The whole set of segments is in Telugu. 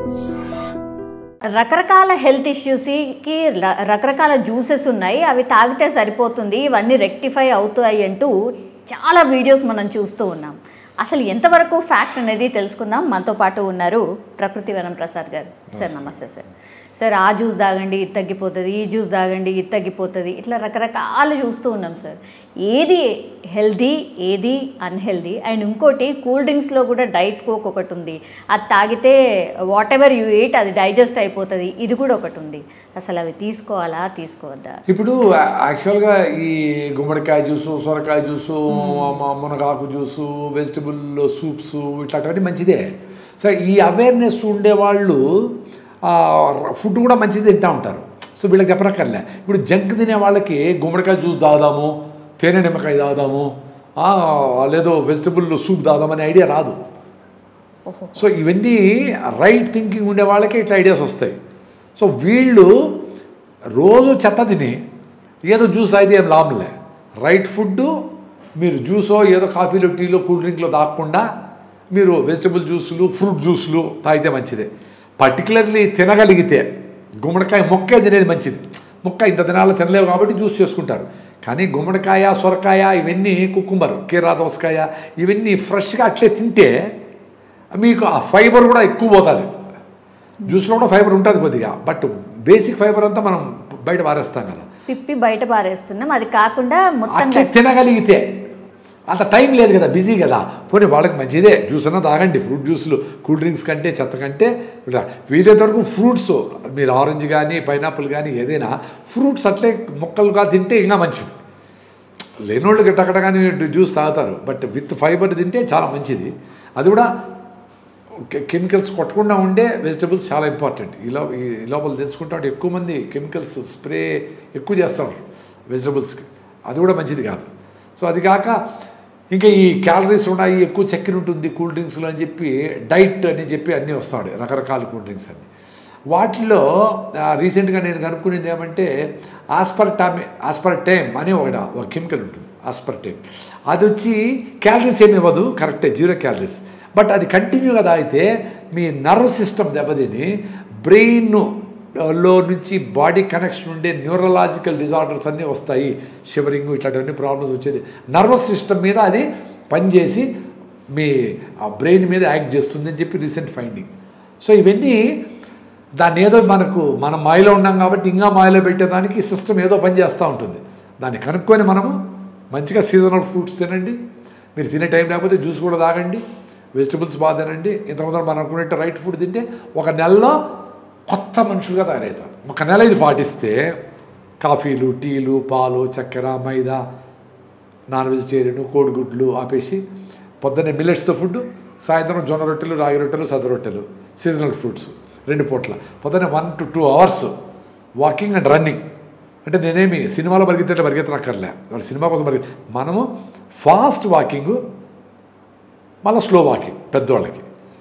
రకరకాల హెల్త్ ఇష్యూస్కి ర- రకరకాల జ్యూసెస్ ఉన్నాయి అవి తాగితే సరిపోతుంది ఇవన్నీ రెక్టిఫై అవుతాయి అంటూ చాలా వీడియోస్ మనం చూస్తూ ఉన్నాం అసలు ఎంతవరకు ఫ్యాక్ట్ అనేది తెలుసుకుందాం మనతో పాటు ఉన్నారు ప్రకృతి వనం ప్రసాద్ గారు సార్ నమస్తే సార్ సార్ ఆ జ్యూస్ తాగండి ఇది తగ్గిపోతుంది ఈ జ్యూస్ తాగండి ఇది తగ్గిపోతుంది ఇట్లా రకరకాలు చూస్తూ ఉన్నాం సార్ ఏది హెల్దీ ఏది అన్హెల్దీ అండ్ ఇంకోటి కూల్ డ్రింక్స్లో కూడా డైట్ కోక్ ఒకటి ఉంది అది తాగితే వాట్ ఎవర్ యూ ఎయిట్ అది డైజెస్ట్ అయిపోతుంది ఇది కూడా ఒకటి ఉంది అసలు అవి తీసుకోవాలా తీసుకోవద్దా ఇప్పుడు యాక్చువల్గా ఈ గుమ్మడికాయ జ్యూసు సొరకాయ జ్యూసు మ- మునగాకు జ్యూసు వెజిటబుల్ సూప్స్ ఇట్లాంటివన్నీ మంచిదే సో ఈ అవేర్నెస్ ఉండేవాళ్ళు ఫుడ్ కూడా మంచిది తింటూ ఉంటారు సో వీళ్ళకి చెప్పనక్కర్లే ఇప్పుడు జంక్ తినే వాళ్ళకి గుమ్మడికాయ జ్యూస్ తాగుదాము తేనె నిమ్మకాయ తాగుదాము ఆ, లేదో వెజిటబుల్ సూప్ తాగుదాం అనే ఐడియా రాదు ఓహో సో ఇవన్నీ రైట్ థింకింగ్ ఉండే వాళ్ళకే ఇట్లా ఐడియాస్ వస్తాయి సో వీళ్ళు రోజు చెత్త తిని ఏదో జ్యూస్ అయితే ఏం లాభంలే రైట్ ఫుడ్ మీరు జ్యూసో ఏదో కాఫీలో టీలో కూల్ డ్రింక్లో తాగకుండా మీరు వెజిటబుల్ జ్యూసులు ఫ్రూట్ జ్యూసులు తాగితే మంచిదే పర్టికులర్లీ తినగలిగితే గుమ్మడికాయ మొక్కే తినేది మంచిది మొక్క ఇంత దినాలు తినలేవు కాబట్టి జ్యూస్ చేసుకుంటారు కానీ గుమ్మడికాయ సొరకాయ ఇవన్నీ కుకుంబర్ కీరా దోసకాయ ఇవన్నీ ఫ్రెష్గా అట్లే తింటే మీకు ఆ ఫైబర్ కూడా ఎక్కువ పోతుంది జ్యూస్లో కూడా ఫైబర్ ఉంటుంది కొద్దిగా బట్ బేసిక్ ఫైబర్ అంతా మనం బయట పారేస్తాం కదా పిప్పి బయట పారేస్తున్నాం అది కాకుండా మొత్తం అట్లా తినగలిగితే అంత టైం లేదు కదా బిజీ కదా పోనీ వాళ్ళకి మంచిదే జ్యూస్ అన్నా తాగండి ఫ్రూట్ జ్యూస్లు కూల్ డ్రింక్స్ కంటే చెత్త కంటే ఇలా వీలైనంత వరకు ఫ్రూట్స్ మీరు ఆరెంజ్ కానీ పైనాపిల్ కానీ ఏదైనా ఫ్రూట్స్ అట్లే మొక్కలుగా తింటే ఇంకా మంచిది లేనోళ్ళు గట్టకట కానీ జ్యూస్ తాగుతారు బట్ విత్ ఫైబర్ తింటే చాలా మంచిది అది కూడా కె- కెమికల్స్ కొట్టకుండా ఉండే వెజిటబుల్స్ చాలా ఇంపార్టెంట్ ఈ లో ఈ లోపల తెలుసుకుంటా ఉంటే ఎక్కువ మంది కెమికల్స్ స్ప్రే ఎక్కువ చేస్తారు వెజిటబుల్స్కి అది కూడా మంచిది కాదు సో అది కాక ఇంకా ఈ క్యాలరీస్ ఉన్నాయి ఎక్కువ చక్కెర ఉంటుంది కూల్ డ్రింక్స్లో అని చెప్పి డైట్ అని చెప్పి అన్నీ వస్తాడు రకరకాల కూల్ డ్రింక్స్ అన్నీ వాటిలో రీసెంట్గా నేను కనుక్కునేది ఏమంటే ఆస్పర్టామి ఆస్పర్టేమ్ అనే ఒకటి ఒక కెమికల్ ఉంటుంది ఆస్పర్టేమ్ అది వచ్చి క్యాలరీస్ ఏమి ఇవ్వదు కరెక్టే జీరో క్యాలరీస్ బట్ అది కంటిన్యూగా తాగితే మీ నర్వ్ సిస్టమ్ దెబ్బతిని బ్రెయిన్ లో నుంచి బాడీ కనెక్షన్ ఉండే న్యూరలాజికల్ డిజార్డర్స్ అన్నీ వస్తాయి షివరింగ్ ఇట్లాంటివన్నీ ప్రాబ్లమ్స్ వచ్చేది నర్వస్ సిస్టమ్ మీద అది పనిచేసి మీ ఆ బ్రెయిన్ మీద యాక్ట్ చేస్తుంది అని చెప్పి రీసెంట్ ఫైండింగ్ సో ఇవన్నీ దాన్ని ఏదో మనకు మనం మాయలో ఉన్నాం కాబట్టి ఇంకా మాయలో పెట్టేదానికి సిస్టమ్ ఏదో పని చేస్తూ ఉంటుంది దాన్ని కనుక్కొని మనము మంచిగా సీజనల్ ఫ్రూట్స్ తినండి మీరు తినే టైం లేకపోతే జ్యూస్ కూడా తాగండి వెజిటబుల్స్ బాగా తినండి ఇంతకుముందు మనం అనుకున్నట్టు రైట్ ఫుడ్ తింటే ఒక నెలలో కొత్త మనుషులుగా తయారవుతారు ఒక నెల ఇది పాటిస్తే కాఫీలు టీలు పాలు చక్కెర మైదా నాన్ వెజిటేరియన్ కోడిగుడ్లు ఆపేసి పొద్దున్నే మిల్లెట్స్తో ఫుడ్ సాయంత్రం జొన్న రొట్టెలు రాగి రొట్టెలు సద్ద రొట్టెలు సీజనల్ ఫ్రూట్స్ రెండు పూట్ల పొద్దున్నే one to two hours walking and running అంటే నేనేమి సినిమాలో పరిగెత్తే పరిగెత్తనక్కర్లే వాళ్ళు సినిమా కోసం పరిగెత్త మనము ఫాస్ట్ వాకింగ్ మళ్ళీ స్లో వాకింగ్ పెద్దవాళ్ళకి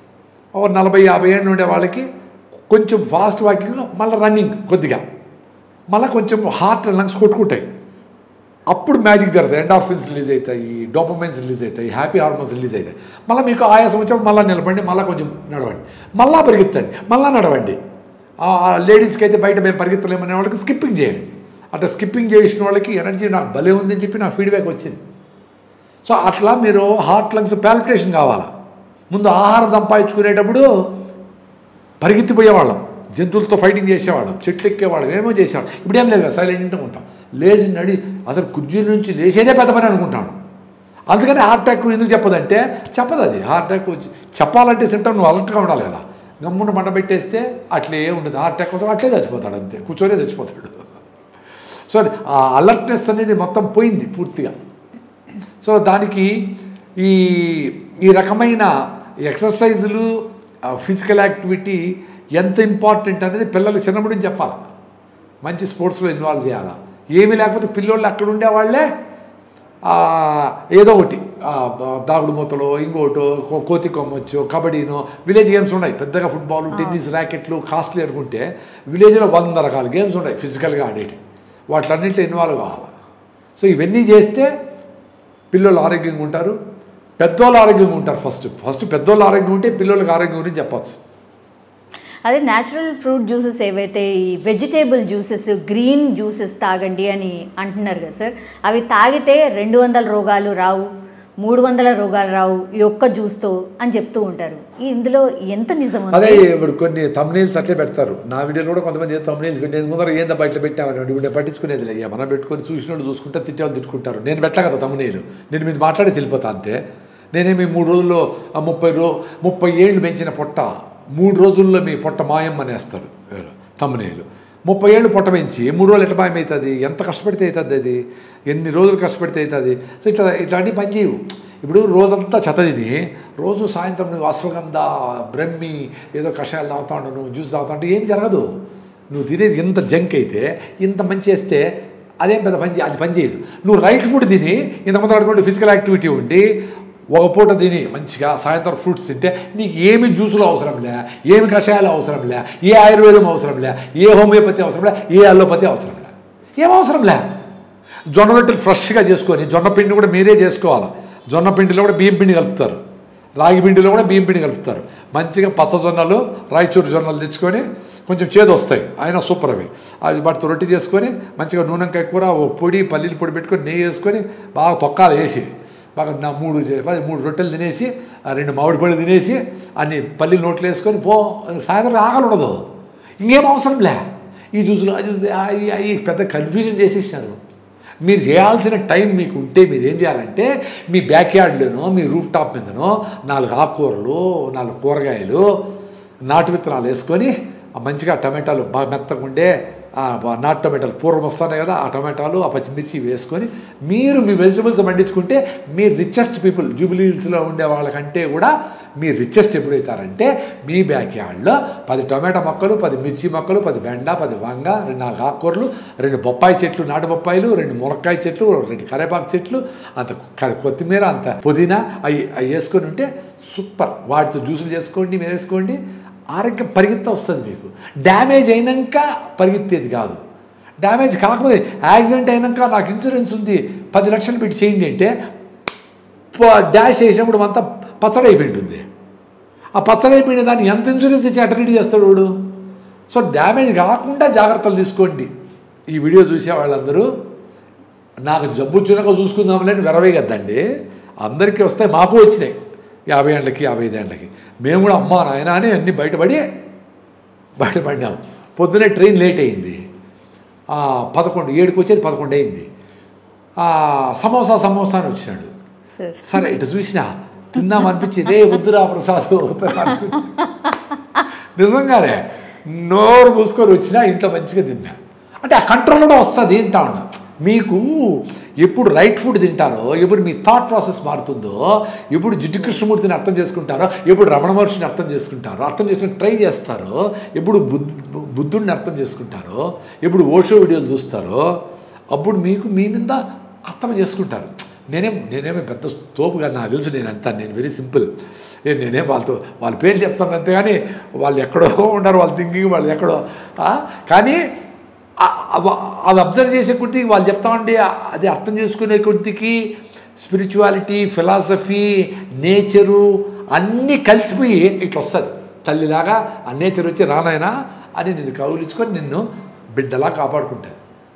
ఓ నలభై యాభై ఏళ్ళు ఉండే వాళ్ళకి కొంచెం ఫాస్ట్ వాకింగ్ మళ్ళీ రన్నింగ్ కొద్దిగా మళ్ళీ కొంచెం హార్ట్ అండ్ లంగ్స్ కొట్టుకుంటాయి అప్పుడు మ్యాజిక్ జరుగుతుంది ఎండార్ఫిన్స్ రిలీజ్ అవుతాయి డోపమైన్స్ రిలీజ్ అవుతాయి హ్యాపీ హార్మోన్స్ రిలీజ్ అవుతాయి మళ్ళీ మీకు ఆయాసం వచ్చినప్పుడు మళ్ళీ నిలబండి మళ్ళీ కొంచెం నడవండి మళ్ళీ పరిగెత్తండి మళ్ళీ నడవండి ఆ లేడీస్కి అయితే బయట మేము పరిగెత్తలేమనే వాళ్ళకి స్కిప్పింగ్ చేయండి అట్లా స్కిప్పింగ్ చేసిన వాళ్ళకి ఎనర్జీ నాకు భలే ఉందని చెప్పి నా ఫీడ్బ్యాక్ వచ్చింది సో అట్లా మీరు హార్ట్ లంగ్స్ పాలిటేషన్ కావాలా ముందు ఆహారం సంపాదించుకునేటప్పుడు పరిగెత్తిపోయేవాళ్ళం జంతువులతో ఫైటింగ్ చేసేవాళ్ళం చెట్లు ఎక్కేవాళ్ళం ఏమో చేసేవాళ్ళం ఇప్పుడు ఏం లేదు సైలెంట్గా ఉంటాం లేచి నడి అసలు కుర్జీ నుంచి లేచేదే పెద్ద పని అనుకుంటాను అందుకని హార్ట్ అటాక్ ఎందుకు చెప్పదంటే చెప్పదు అది హార్ట్ అటాక్ వచ్చి చెప్పాలంటే సిమ్టమ్ నువ్వు అలర్ట్గా ఉండాలి కదా గమ్మున మంట పెట్టేస్తే అట్లే ఉండదు హార్ట్ అటాక్ వస్తే అట్లే చచ్చిపోతాడు అంతే కూర్చొనే చచ్చిపోతాడు సో ఆ అలర్ట్నెస్ అనేది మొత్తం పోయింది పూర్తిగా సో దానికి ఈ ఈ రకమైన ఎక్సర్సైజులు ఫిజికల్ యాక్టివిటీ ఎంత ఇంపార్టెంట్ అనేది పిల్లలు చిన్నప్పటి నుంచి చెప్పాలి మంచి స్పోర్ట్స్లో ఇన్వాల్వ్ చేయాలా ఏమీ లేకపోతే పిల్లోళ్ళు అక్కడ ఉండే వాళ్ళే ఆ, ఏదో ఒకటి ఆ, బ- దాగుడు మూతలో ఇంకోటో కో- కోతి కొమ్మొచ్చు కబడ్డీనో విలేజ్ గేమ్స్ ఉన్నాయి పెద్దగా ఫుట్బాల్ టెన్నిస్ ర్యాకెట్లు కాస్ట్లీ అనుకుంటే విలేజ్లో వంద రకాల గేమ్స్ ఉన్నాయి ఫిజికల్గా ఆడేటి వాటిలన్నింటిలో ఇన్వాల్వ్ కావాలి సో ఇవన్నీ చేస్తే పిల్లలు ఆరోగ్యంగా ఉంటారు పెద్దోళ్ళు ఆరోగ్యంగా ఉంటారు ఫస్ట్ ఫస్ట్ పెద్దోళ్ళు ఆరోగ్యంగా ఉంటే పిల్లలకి ఆరోగ్యం గురించి చెప్పచ్చు అదే న్యాచురల్ ఫ్రూట్ జ్యూసెస్ ఏవైతే ఈ వెజిటేబుల్ జ్యూసెస్ గ్రీన్ జ్యూసెస్ తాగండి అని అంటున్నారు కదా సార్ అవి తాగితే రెండు వందల రోగాలు రావు మూడు వందల రోగాలు రావు ఈ ఒక్క జ్యూస్తో అని చెప్తూ ఉంటారు ఈ ఇందులో ఎంత నిజం అదే ఉంది ఇప్పుడు కొన్ని తమ్నేల్స్ అట్లే పెడతారు నా వీడియోలో కూడా కొంతమంది తమ్నేల్స్ పెట్టేది ముందర ఏందో బయట పెట్టామని ఇప్పుడు నేను పట్టించుకునేది లేదు మనం పెట్టుకొని చూసినోడు చూసుకుంటే తిట్టామని తిట్టుకుంటారు నేను పెట్టా కదా తమ్నేలు నేను మీద మాట్లాడేసి వెళ్ళిపోతా అంతే నేనేమి మూడు రోజుల్లో ఆ ముప్పై రో ముప్పై ఏళ్ళు పెంచిన పొట్ట మూడు రోజుల్లో మీ పొట్ట మాయం అనేస్తాడు తమ్నేలు ముప్పై ఏళ్ళు పొట్ట పెంచి మూడు రోజులు ఎట్లా మాయమవుతుంది ఎంత కష్టపడితే అవుతుంది అది ఎన్ని రోజులు కష్టపడితే అవుతుంది సో ఇట్లా ఇట్లాంటివి పని చేయవు ఇప్పుడు రోజంతా చెత్త తిని రోజు సాయంత్రం నువ్వు అశ్వగంధ బ్రహ్మి ఏదో కషాయాలు తాగుతా ఉంటావు నువ్వు జ్యూస్ తాగుతా ఉంటే ఏం జరగదు నువ్వు తినేది ఇంత జంక్ అయితే ఇంత మంచి చేస్తే అదేం పెద్ద పని చే- అది పని చేయదు నువ్వు రైట్ ఫుడ్ తిని ఇంతమంది అటువంటి ఫిజికల్ యాక్టివిటీ ఉండి ఒక పూట తిని మంచిగా సాయంత్రం ఫ్రూట్స్ తింటే నీకు ఏమి జ్యూసులు అవసరం లే ఏమి కషాయాలు అవసరం లే ఏ ఆయుర్వేదం అవసరం లే ఏ హోమియోపతి అవసరం లే ఏ అల్లోపతి అవసరం లే ఏం అవసరం లే జొన్న రొట్టెలు ఫ్రెష్గా చేసుకొని జొన్న పిండి కూడా మీరే చేసుకోవాలి జొన్న పిండిలో కూడా బియ్యం పిండి కలుపుతారు రాగి పిండిలో కూడా బియ్యం పిండి కలుపుతారు మంచిగా పచ్చ జొన్నలు రాయచూరు జొన్నలు తెచ్చుకొని కొంచెం చేదు వస్తాయి అయినా సూపర్ అవి అవి వాటితో రొట్టె చేసుకొని మంచిగా నూనెంకాయ కూర ఓ పొడి పల్లీలు పొడి పెట్టుకొని నెయ్యి వేసుకొని బాగా తొక్కాలు వేసి బాగా నా మూడు చే- పది- మూడు రొట్టెలు తినేసి ఆ రెండు మామిడి పళ్ళు తినేసి అన్ని పల్లీలు నోట్లు వేసుకొని పో సాయంత్రం ఆకలి ఉండదు ఇంకేం అవసరం లే ఈ జ్యూసులు అది అవి- అవి పెద్ద కన్ఫ్యూజన్ చేసేసారు మీరు చేయాల్సిన టైం మీకు ఉంటే మీరు ఏం చేయాలంటే మీ బ్యాక్ యార్డ్లోనో మీ రూఫ్ టాప్ మీదనో నాలుగు ఆకుకూరలు నాలుగు కూరగాయలు నాటు విత్తనాలు వేసుకొని ఆ మంచిగా టమాటాలు బాగా మెత్తగా ఉండే ఆ బా- నాటు టమాటాలు పూర్వం వస్తున్నాయి కదా ఆ టమాటాలు ఆ పచ్చిమిర్చి వేసుకొని మీరు మీ వెజిటబుల్స్ పండించుకుంటే మీ రిచెస్ట్ పీపుల్ జూబిలీ హిల్స్లో ఉండే వాళ్ళకంటే కూడా మీ రిచెస్ట్ ఎప్పుడైతారంటే మీ బ్యాక్ యార్డ్లో పది టమాటా మొక్కలు పది మిర్చి మొక్కలు పది బెండ పది వంగ రెండు నాలుగు ఆకుకూరలు రెండు బొప్పాయి చెట్లు నాటు బొప్పాయిలు రెండు మునక్కాయ చెట్లు రెండు కరేపాకు చెట్లు అంత క- కొత్తిమీర అంత పుదీనా అవి అవి వేసుకొని ఉంటే సూపర్ వాటితో జ్యూసులు చేసుకోండి మీరు వేసుకోండి ఆరోగ్యం పరిగెత్త వస్తుంది మీకు డ్యామేజ్ అయినాక పరిగెత్తేది కాదు డ్యామేజ్ కాకపోతే యాక్సిడెంట్ అయినాక నాకు ఇన్సూరెన్స్ ఉంది పది లక్షలు పెట్టి చేయండి అంటే ప- డాష్ చేసినప్పుడు అంతా పచ్చడి అయిపోయి ఉంటుంది ఆ పచ్చడి అయిపోయిన దాన్ని ఎంత ఇన్సూరెన్స్ ఇచ్చి ఎట్ట రెడీ చేస్తాడు వాడు సో డ్యామేజ్ కాకుండా జాగ్రత్తలు తీసుకోండి ఈ వీడియో చూసే వాళ్ళందరూ నాకు జబ్బు వచ్చినాక చూసుకుందాంలే అని వెరవే కదండి అందరికీ వస్తాయి మాకు వచ్చినాయి యాభై ఏళ్ళకి యాభై ఐదు ఏళ్ళకి మేము కూడా అమ్మా నాయన అని అన్నీ బయటపడి బయటపడినాం పొద్దునే ట్రైన్ లేట్ అయింది ఆ, పదకొండు ఏడుకి వచ్చేది పదకొండు అయింది ఆ, సమోసా సమోసా అని వచ్చినాడు సార్ సరే ఇటు చూసినా తిందాం అనిపించింది రే వద్దురా ప్రసాద్ వద్దురా అనిపించింది. నిజంగానే నోరు మూసుకొని వచ్చినా ఇంట్లో మంచిగా తిన్నా అంటే ఆ కంట్రోల్ కూడా వస్తుంది తింటా ఉన్నా మీకు ఎప్పుడు రైట్ ఫుడ్ తింటారో ఎప్పుడు మీ థాట్ ప్రాసెస్ మారుతుందో ఎప్పుడు జిడ్డు కృష్ణమూర్తిని అర్థం చేసుకుంటారో ఎప్పుడు రమణ మహర్షిని అర్థం చేసుకుంటారో అర్థం చేసుకుని ట్రై చేస్తారో ఎప్పుడు బుద్ధ బుద్ధుడిని అర్థం చేసుకుంటారో ఎప్పుడు ఓషో వీడియోలు చూస్తారో అప్పుడు మీకు మీ మీద అర్థం చేసుకుంటారు నేనేం నేనేమి పెద్ద తోపు కాదు నాకు తెలుసు నేను అంతా నేను వెరీ సింపుల్ నేను నేనేం వాళ్ళతో వాళ్ళ పేరు చెప్తాను అంతే కానీ వాళ్ళు ఎక్కడో ఉన్నారు వాళ్ళ థింకింగ్ వాళ్ళు ఎక్కడో ఆ, కానీ ఆ- అవ- అవి అబ్జర్వ్ చేసే కొద్దికి వాళ్ళు చెప్తామండి అది అర్థం చేసుకునే కొద్దికి స్పిరిచువాలిటీ ఫిలాసఫీ నేచరు అన్నీ కలిసిపోయి ఇట్లా వస్తుంది తల్లిలాగా ఆ నేచర్ వచ్చి రానాయనా అని నిన్ను కౌలించుకొని నిన్ను బిడ్డలా కాపాడుకుంటుంది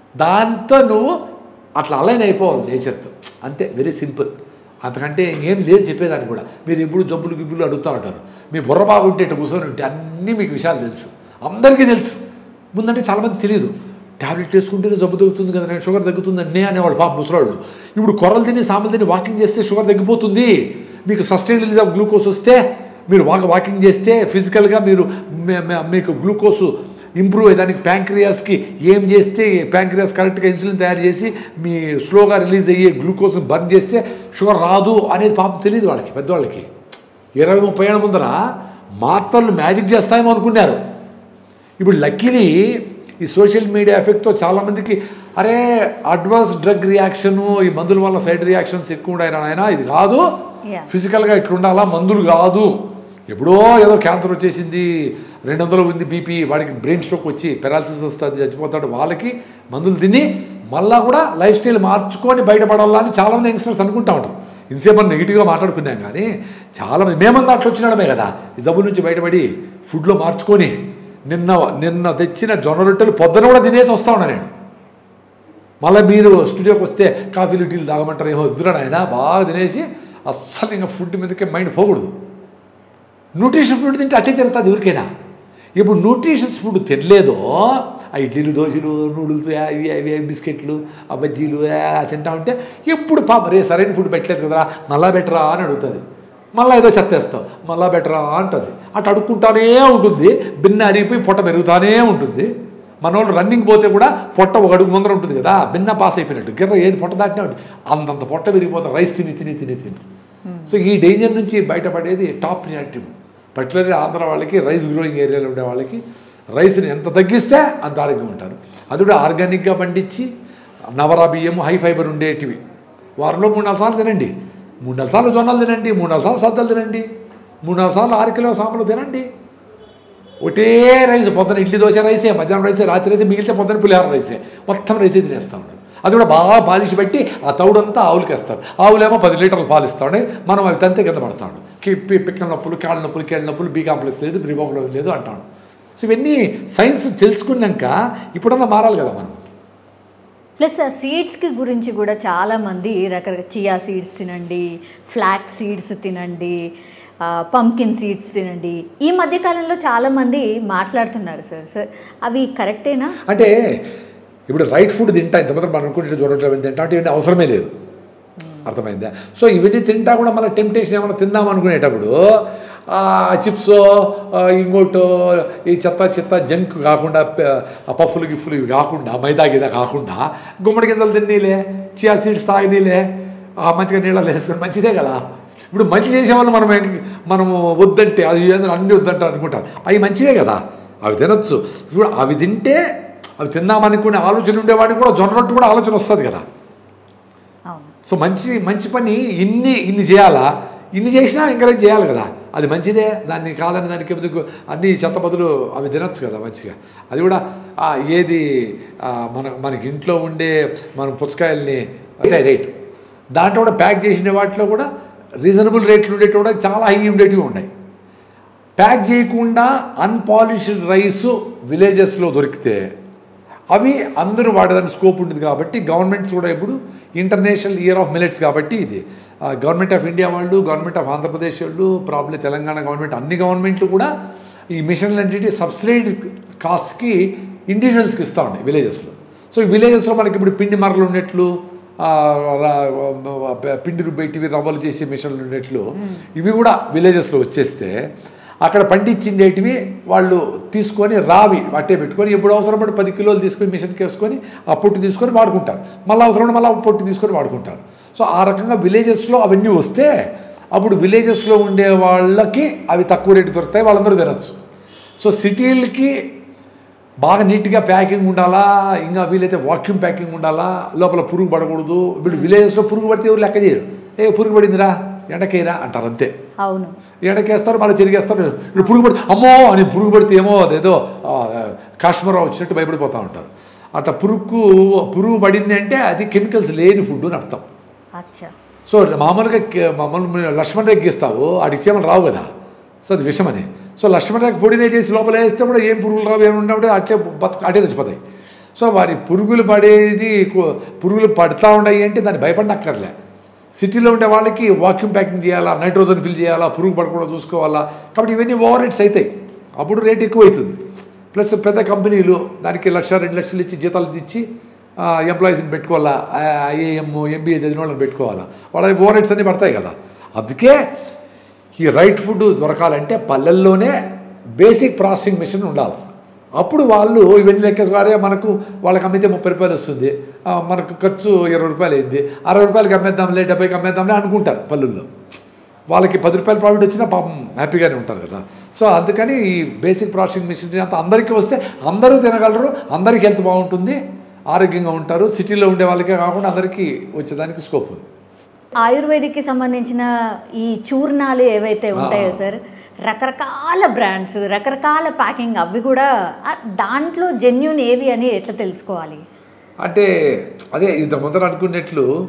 దాంతో నువ్వు అట్లా అలైన్ అయిపోవాలి నేచర్తో అంతే వెరీ సింపుల్ అంతకంటే ఇంకేం లేదు చెప్పేదాన్ని కూడా మీరు ఎప్పుడు జబ్బులు గిబ్బులు అడుగుతూ ఉంటారు మీ బుర్ర బాగుంటే ఇట్లా కూర్చొని ఉంటే అన్నీ మీకు విషయాలు తెలుసు అందరికీ తెలుసు ముందంటే చాలామంది తెలియదు టాబ్లెట్ వేసుకుంటేనే జబ్బు తగ్గుతుంది కదా నేను షుగర్ తగ్గుతుందని అనేవాళ్ళు పాప ముసలాళ్ళు ఇప్పుడు కొర్రలు తిని సాంబలు తిని వాకింగ్ చేస్తే షుగర్ తగ్గిపోతుంది మీకు సస్టైన్ రిలీజ్ ఆఫ్ గ్లూకోజ్ వస్తే మీరు వాక వాకింగ్ చేస్తే ఫిజికల్గా మీరు మే- మే- మీకు గ్లూకోజ్ ఇంప్రూవ్ అయ్యేదానికి ప్యాంక్రియాస్కి ఏం చేస్తే ప్యాంక్రియాస్ కరెక్ట్గా ఇన్సులిన్ తయారు చేసి మీ స్లోగా రిలీజ్ అయ్యే గ్లూకోజ్ని బర్న్ చేస్తే షుగర్ రాదు అనేది పాపం తెలియదు వాళ్ళకి పెద్దవాళ్ళకి ఇరవై ముప్పై ఏళ్ళ ముందర మాత్రలు మ్యాజిక్ చేస్తాయేమో అనుకున్నారు ఇప్పుడు లక్కీలీ ఈ సోషల్ మీడియా ఎఫెక్ట్తో చాలామందికి అరే అడ్వాన్స్ డ్రగ్ రియాక్షన్ ఈ మందుల వల్ల సైడ్ రియాక్షన్స్ ఎక్కువ ఉన్నాయి నాయన ఇది కాదు Yeah. ఫిజికల్గా ఇట్లుండాలా మందులు కాదు ఎప్పుడో ఏదో క్యాన్సర్ వచ్చేసింది రెండు వందలు ఉంది బీపీ వాడికి బ్రెయిన్ స్ట్రోక్ వచ్చి పెరాలసిస్ వస్తుంది చచ్చిపోతాడు వాళ్ళకి మందులు తిని మళ్ళా కూడా లైఫ్ స్టైల్ మార్చుకొని బయటపడాలని చాలామంది యంగ్స్టర్స్ అనుకుంటా ఉంటారు ఇంతసేపు మనం నెగిటివ్గా మాట్లాడుకున్నాం కానీ చాలామంది మేమంతా అట్లా వచ్చినాడమే కదా ఈ జబ్బు నుంచి బయటపడి ఫుడ్లో మార్చుకొని నిన్న నిన్న తెచ్చిన జొన్న రొట్టెలు పొద్దున కూడా తినేసి వస్తా ఉన్నా నేను మళ్ళీ మీరు స్టూడియోకి వస్తే కాఫీలు టీలు తాగమంటారు ఏమో వద్దురా నాయన బాగా తినేసి అస్సలు ఇంకా ఫుడ్ మీదకే మైండ్ పోకూడదు న్యూట్రిషన్ ఫుడ్ తింటే అట్టే తిరుగుతుంది ఎవరికైనా ఇప్పుడు న్యూట్రిషన్స్ ఫుడ్ తినలేదో ఆ ఇడ్లీలు దోశలు నూడిల్స్ అవి అవి అవి బిస్కెట్లు ఆ బజ్జీలు ఆ తింటా ఉంటే ఎప్పుడు పాప రే సరైన ఫుడ్ పెట్టలేదు కదరా మళ్ళా బెటరా అని అడుగుతుంది మళ్ళీ ఏదో చెత్తేస్తావు మళ్ళా బెటరా అంటుంది అటు అడుక్కుంటానే ఉంటుంది బిన్న అరిగిపోయి పొట్ట పెరుగుతానే ఉంటుంది మన వాళ్ళు రన్నింగ్ పోతే కూడా పొట్ట ఒక అడుగు ముందర ఉంటుంది కదా బిన్న పాస్ అయిపోయినట్టు గిర్ర ఏది పొట్ట దాటినా ఉంటుంది. అంతంత పొట్ట పెరిగిపోతుంది రైస్ తిని తిని తిని తిని సో ఈ డేంజర్ నుంచి బయటపడేది టాప్ ప్రియారిటీ పర్టికులర్లీ ఆంధ్ర వాళ్ళకి రైస్ గ్రోయింగ్ ఏరియాలో ఉండే వాళ్ళకి రైస్ని ఎంత తగ్గిస్తే అంత ఆరోగ్యం ఉంటారు అది కూడా ఆర్గానిక్గా పండించి నవరా బియ్యము హై ఫైబర్ ఉండేటివి వారంలో మూడు నాలుగు సార్లు తినండి మూడు నాలుగు సార్లు జొన్నలు తినండి మూడు నాలుగు సార్లు సద్దలు తినండి మూడు నాలుగు సార్లు ఆరు కిలో సాంబలు తినండి ఒకటే రైస్ పొద్దున ఇడ్లీ దోశ రైసే మధ్యాహ్నం రైసే రాత్రి రైసే మిగిలితే పొద్దున పులిహార రైసే మొత్తం రైసే తినేస్తూ ఉంటారు అది కూడా బాగా పాలిష్ పెట్టి ఆ తౌడంతా ఆవులకి వేస్తారు ఆవులేమో పది లీటర్లు పాలు ఇస్తాడు మనం అవి తంతే కింద పడతాడు పిక్కల నొప్పులు కాళ్ళ నొప్పులు కేళ్ళ నొప్పులు బీ కాంప్లెక్స్ లేదు ప్రిబాబులో లేదు అంటాడు సో ఇవన్నీ సైన్స్ తెలుసుకున్నాక ఇప్పుడన్నా మారాలి కదా మనం ప్లస్ ఆ సీడ్స్కి గురించి కూడా చాలామంది రకరకాల చియా సీడ్స్ తినండి ఫ్లాక్ సీడ్స్ తినండి పంకిన్ సీడ్స్ తినండి ఈ మధ్య కాలంలో చాలామంది మాట్లాడుతున్నారు సార్ సార్ అవి కరెక్టేనా అంటే ఇప్పుడు రైట్ ఫుడ్ తింటా ఇంతమంది మనం అనుకుంటే జ్వరం తింటా అంటే ఇవన్నీ అవసరమే లేదు అర్థమైందా సో ఇవన్నీ తింటా కూడా మన టెంప్టేషన్ ఏమైనా తిందాం అనుకునేటప్పుడు చిప్స్ ఇంకోటో ఈ చెత్త చెత్త జంక్ కాకుండా ప- ఆ పఫ్ఫులు గిఫ్ఫులు ఇవి కాకుండా మైదా గిదా కాకుండా గుమ్మడి గింజలు తిన్నీలే చియా సీడ్స్ తాగినీలే ఆ మంచిగా నీళ్ళలో వేసుకొని మంచిదే కదా ఇప్పుడు మంచి చేసేవాళ్ళు మనం ఏం- మనము వద్దంటే అది ఏందో అన్నీ వద్దంటారు అనుకుంటారు అవి మంచిదే కదా అవి తినొచ్చు ఇప్పుడు అవి తింటే అవి తిందామనుకునే ఆలోచన ఉండేవాడికి కూడా జొన్న రొట్టె కూడా ఆలోచన వస్తుంది కదా అవును సో మంచి మంచి పని ఇన్ని ఇన్ని చేయాలా ఇన్ని చేసినా ఎంకరేజ్ చేయాలి కదా అది మంచిదే దాన్ని కాదని దానికి ఎందుకు అన్ని చెత్త బదులు అవి తినొచ్చు కదా మంచిగా అది కూడా ఆ, ఏది ఆ, మన మనకి ఇంట్లో ఉండే మన పుచ్చకాయల్ని అయితే రేట్ దాంట్లో కూడా ప్యాక్ చేసిన వాటిలో కూడా రీజనబుల్ రేట్లు ఉండేవి కూడా చాలా హై ఉండేటివి ఉన్నాయి ప్యాక్ చేయకుండా అన్పాలిష్డ్ రైస్ విలేజెస్లో దొరికితే అవి అందరూ వాడేదానికి స్కోప్ ఉంటుంది కాబట్టి గవర్నమెంట్స్ కూడా ఇప్పుడు ఇంటర్నేషనల్ ఇయర్ ఆఫ్ మిలెట్స్ కాబట్టి ఇది గవర్నమెంట్ ఆఫ్ ఇండియా వాళ్ళు గవర్నమెంట్ ఆఫ్ ఆంధ్రప్రదేశ్ వాళ్ళు ప్రాబ్లీ తెలంగాణ గవర్నమెంట్ అన్ని గవర్నమెంట్లు కూడా ఈ మిషన్ అంటే సబ్సిడైడ్ కాస్ట్కి ఇండివిజువల్స్కి ఇస్తూ ఉన్నాయి విలేజెస్లో సో ఈ విలేజెస్లో మనకి ఇప్పుడు పిండి మరలు ఉన్నట్లు ఆ, రా- పిండి రుబ్బేటివి రవ్వలు చేసే మిషన్లు ఉన్నట్లు ఇవి కూడా విలేజెస్లో వచ్చేస్తే అక్కడ పండించిండేటివి వాళ్ళు తీసుకొని రావి అట్టే పెట్టుకొని ఎప్పుడు అవసరపడి పది కిలోలు తీసుకొని మిషన్కి వేసుకొని ఆ పొట్టు తీసుకొని వాడుకుంటారు మళ్ళీ అవసరం మళ్ళీ పొట్టు తీసుకొని వాడుకుంటారు సో ఆ రకంగా విలేజెస్లో అవన్నీ వస్తే అప్పుడు విలేజెస్లో ఉండే వాళ్ళకి అవి తక్కువ రేటు దొరుకుతాయి వాళ్ళందరూ తినచ్చు సో సిటీలకి బాగా నీట్గా ప్యాకింగ్ ఉండాలా ఇంకా వీలైతే వాక్యూమ్ ప్యాకింగ్ ఉండాలా లోపల పురుగు పడకూడదు ఇప్పుడు విలేజెస్లో పురుగు పడితే ఎవరు లెక్క చేయరు ఏ పురుగు పడిందిరా ఎండకేరా అంటారు అంతే అవును ఎండకేస్తారు మళ్ళీ తిరిగేస్తారు ఇప్పుడు పురుగు పడి అమ్మో అని పురుగు పడితే ఏమో అదేదో ఆ, కాశ్మీర్ వచ్చినట్టు భయపడిపోతూ ఉంటారు అట్లా పురుగు పురుగు పడింది అంటే అది కెమికల్స్ లేని ఫుడ్ అని అర్థం అచ్చా సో మామూలుగా కే- మామూలు లక్ష్మణ్ రేఖ ఇస్తావు ఆడికి చీమలు రావు కదా సో అది విషమని సో లక్ష్మణ్ రేఖ పొడినే చేసి లోపల వేస్తే కూడా ఏం పురుగులు రావు ఏమి ఉండవు అట్లే బతక అట్టే చచ్చిపోతాయి సో వారి పురుగులు పడేది కు- పురుగులు పడతా ఉన్నాయి అంటే దాన్ని భయపడనక్కర్లే సిటీలో ఉండే వాళ్ళకి వాక్యూమ్ ప్యాకింగ్ చేయాలా నైట్రోజన్ ఫిల్ చేయాలా పురుగు పడకుండా చూసుకోవాలా కాబట్టి ఇవన్నీ ఓవర్ రేట్స్ అవుతాయి అప్పుడు రేట్ ఎక్కువ అవుతుంది ప్లస్ పెద్ద కంపెనీలు దానికి లక్ష రెండు లక్షలు ఇచ్చి జీతాలు ఇచ్చి ఎంప్లాయీస్ని పెట్టుకోవాలా ఐఏఎం ఎంబీఏ చదివిన వాళ్ళని పెట్టుకోవాలా వాళ్ళ ఓవర్ రేట్స్ అన్నీ పడతాయి కదా అందుకే ఈ రైట్ ఫుడ్ దొరకాలంటే పల్లెల్లోనే బేసిక్ ప్రాసెసింగ్ మిషన్ ఉండాలి అప్పుడు వాళ్ళు ఇవన్నీ లెక్కేసుకున్నారే మనకు వాళ్ళకి అమ్మితే ముప్పై రూపాయలు వస్తుంది ఆ, మనకు ఖర్చు ఇరవై రూపాయలు అయింది అరవై రూపాయలకి అమ్మేద్దాంలే డెబ్బైకి అమ్మేద్దాంలే అనుకుంటారు పల్లెల్లో వాళ్ళకి పది రూపాయల ప్రాఫిట్ వచ్చినా పాపం హ్యాపీగానే ఉంటారు కదా సో అందుకని ఈ బేసిక్ ప్రాసెసింగ్ మిషన్ అంత అందరికీ వస్తే అందరూ తినగలరు అందరికీ హెల్త్ బాగుంటుంది ఆరోగ్యంగా ఉంటారు సిటీలో ఉండే వాళ్ళకే కాకుండా అందరికీ వచ్చేదానికి స్కోప్ ఉంది ఆయుర్వేదిక్కి సంబంధించిన ఈ చూర్ణాలు ఏవైతే ఉంటాయో సార్ రకరకాల బ్రాండ్స్ రకరకాల ప్యాకింగ్ అవి కూడా ఆ, దాంట్లో జెన్యున్ ఏవి అని ఎట్లా తెలుసుకోవాలి అంటే అదే ఇంత ముందర అనుకున్నట్లు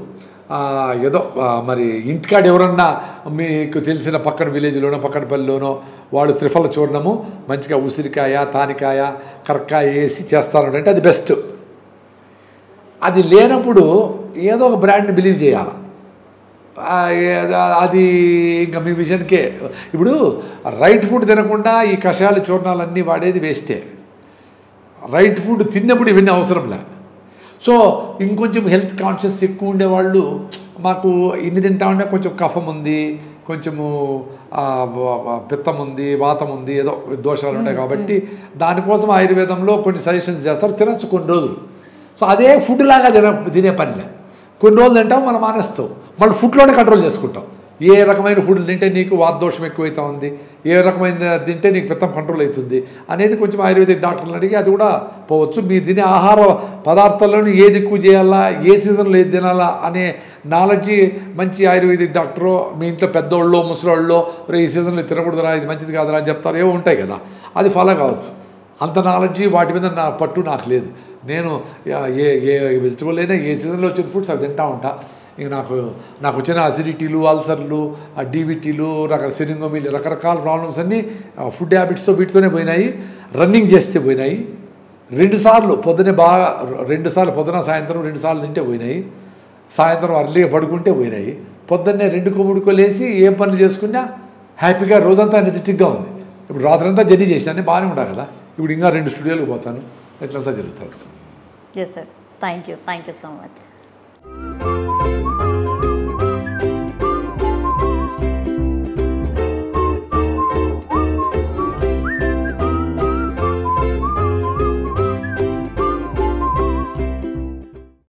ఆ, ఏదో ఆ, మరి ఇంటికాడ ఎవరన్నా మీకు తెలిసిన పక్కన విలేజ్లోనో పక్కన పల్లెలోనో వాళ్ళు త్రిఫల చూర్ణము మంచిగా ఉసిరికాయ తానికాయ కరక్కాయ వేసి చేస్తారు అంటే అది బెస్ట్ అది లేనప్పుడు ఏదో ఒక బ్రాండ్ని బిలీవ్ చేయాలి ఆ, ఏ- అది ఇంకా మీ విజన్కే ఇప్పుడు రైట్ ఫుడ్ తినకుండా ఈ కషాయాలు చూర్ణాలన్నీ వాడేది వేస్టే రైట్ ఫుడ్ తిన్నప్పుడు ఇవన్నీ అవసరం లే సో ఇంకొంచెం హెల్త్ కాన్షియస్ ఎక్కువ ఉండేవాళ్ళు మాకు ఇన్ని తింటా ఉంటే కొంచెం కఫం ఉంది కొంచెము ఆ, వ- వ- పిత్తం ఉంది వాతం ఉంది ఏదో దోషాలు ఉంటాయి కాబట్టి దానికోసం ఆయుర్వేదంలో కొన్ని సజెషన్స్ చేస్తారు తినచ్చు కొన్ని రోజులు సో అదే ఫుడ్ లాగా తిన తినే పనిలే కొన్ని రోజులు తింటాం మనం మానేస్తాం మళ్ళీ ఫుడ్లోనే కంట్రోల్ చేసుకుంటాం ఏ రకమైన ఫుడ్ తింటే నీకు వాతదోషం ఎక్కువైతా ఉంది ఏ రకమైన తింటే నీకు పిత్తం కంట్రోల్ అవుతుంది అనేది కొంచెం ఆయుర్వేదిక్ డాక్టర్లు అడిగి అది కూడా పోవచ్చు మీరు తినే ఆహార పదార్థాలను ఏది ఎక్కువ చేయాలా ఏ సీజన్లో ఏది తినాలా అనే నాలెడ్జ్ మంచి ఆయుర్వేదిక్ డాక్టరు మీ ఇంట్లో పెద్దోళ్ళు ముసలోళ్ళు రే ఈ సీజన్లో ఇది తినకూడదురా ఇది మంచిది కాదురా అని చెప్తారు ఏవో ఉంటాయి కదా అది ఫాలో కావచ్చు అంత నాలెడ్జ్ వాటి మీద నా పట్టు నాకు లేదు నేను ఏ ఏ వెజిటబుల్ అయినా ఏ సీజన్లో వచ్చిన ఫుడ్స్ అవి తింటా ఉంటా ఇంక నాకు నాకు వచ్చిన అసిడిటీలు అల్సర్లు ఆ డీబీటీలు రకరకాల సిరింగోమీలు రకరకాల ప్రాబ్లమ్స్ అన్నీ ఫుడ్ హ్యాబిట్స్తో వీటితోనే పోయినాయి రన్నింగ్ చేస్తే పోయినాయి రెండుసార్లు పొద్దునే బాగా రెండు సార్లు పొద్దున సాయంత్రం రెండు సార్లు తింటే పోయినాయి సాయంత్రం అర్లీగా పడుకుంటే పోయినాయి పొద్దున్నే రెండు కొమ్ముడుకో లేసి ఏం పనులు చేసుకున్నా హ్యాపీగా రోజంతా ఎనర్జెటిక్గా ఉంది ఇప్పుడు రాత్రంతా జర్నీ చేసినా బాగానే ఉండా కదా ఇప్పుడు ఇంకా రెండు స్టూడియోలకు పోతాను ఇట్లంతా జరుగుతుంది yes sir thank you thank you so much